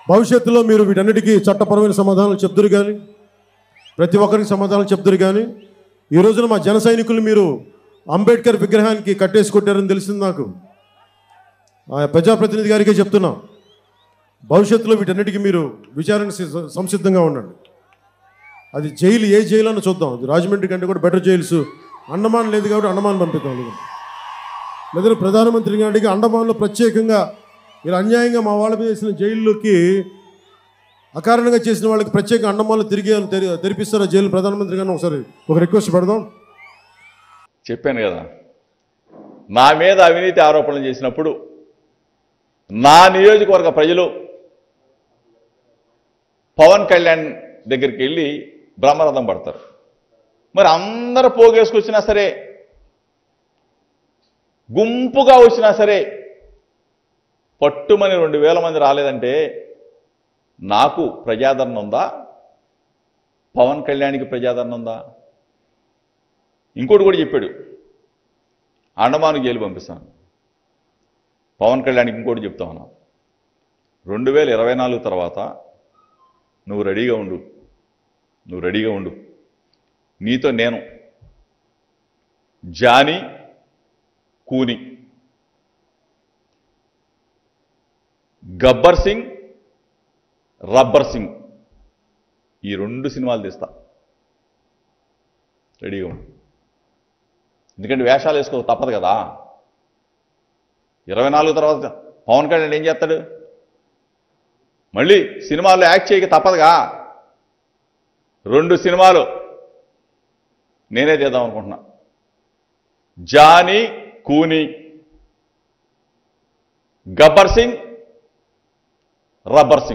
భవిష్యత్తులో మీరు వీటన్నిటికీ చట్టపరమైన సమాధానాలు చెప్తురు కానీ ప్రతి ఒక్కరికి సమాధానాలు చెప్తురు కానీ ఈ రోజున మా జన సైనికులు మీరు అంబేద్కర్ విగ్రహానికి కట్టేసి కొట్టారని తెలిసింది నాకు ఆ ప్రజాప్రతినిధి గారికే చెప్తున్నా భవిష్యత్తులో వీటన్నిటికీ మీరు విచారణ సి- సంసిద్ధంగా ఉండండి అది జైలు ఏ జైలు అని చూద్దాం అది రాజమండ్రి కంటే కూడా బెటర్ జైల్స్ అండమాన్ లేదు కాబట్టి అండమాన్ పంపిద్దాం లేదు లేదా ప్రధానమంత్రి గారికి అండమాన్లో ప్రత్యేకంగా ఇలా అన్యాయంగా మా వాళ్ళ మీద వేసిన జైల్లోకి అకారణంగా చేసిన వాళ్ళకి ప్రత్యేక అండమాన్లో తిరిగి తెరి తెరిపిస్తారా జైలు ప్రధానమంత్రి గారిని ఒకసారి ఒక రిక్వెస్ట్ పెడదాం చెప్పాను కదా నా మీద అవినీతి ఆరోపణలు చేసినప్పుడు నా నియోజకవర్గ ప్రజలు పవన్ కళ్యాణ్ దగ్గరికి వెళ్ళి బ్రహ్మరథం పడతారు మరి అందరు పోగేసుకొచ్చినా సరే గుంపుగా వచ్చినా సరే పట్టుమని రెండు వేల మంది రాలేదంటే నాకు ప్రజాదరణ ఉందా పవన్ కళ్యాణ్కి ప్రజాదరణ ఉందా ఇంకోటి కూడా చెప్పాడు అండమాను జైలు పంపిస్తాను పవన్ కళ్యాణ్కి ఇంకోటి చెప్తా ఉన్నా రెండు వేల ఇరవై నాలుగు తర్వాత నువ్వు రెడీగా ఉండు నువ్వు రెడీగా ఉండు నీతో నేను జానీ కూని గబ్బర్ సింగ్ రబ్బర్ సింగ్ ఈ రెండు సినిమాలు తీస్తా రెడీగా ఉండు ఎందుకంటే వేషాలు వేసుకో తప్పదు కదా ఇరవై నాలుగు తర్వాత పవన్ కళ్యాణ్ ఏం చేస్తాడు మళ్ళీ సినిమాల్లో యాక్ట్ చేయక తప్పదుగా రెండు సినిమాలు నేనే చేద్దాం అనుకుంటున్నా జానీ కూని గబ్బర్ సింగ్ రబ్బర్ సింగ్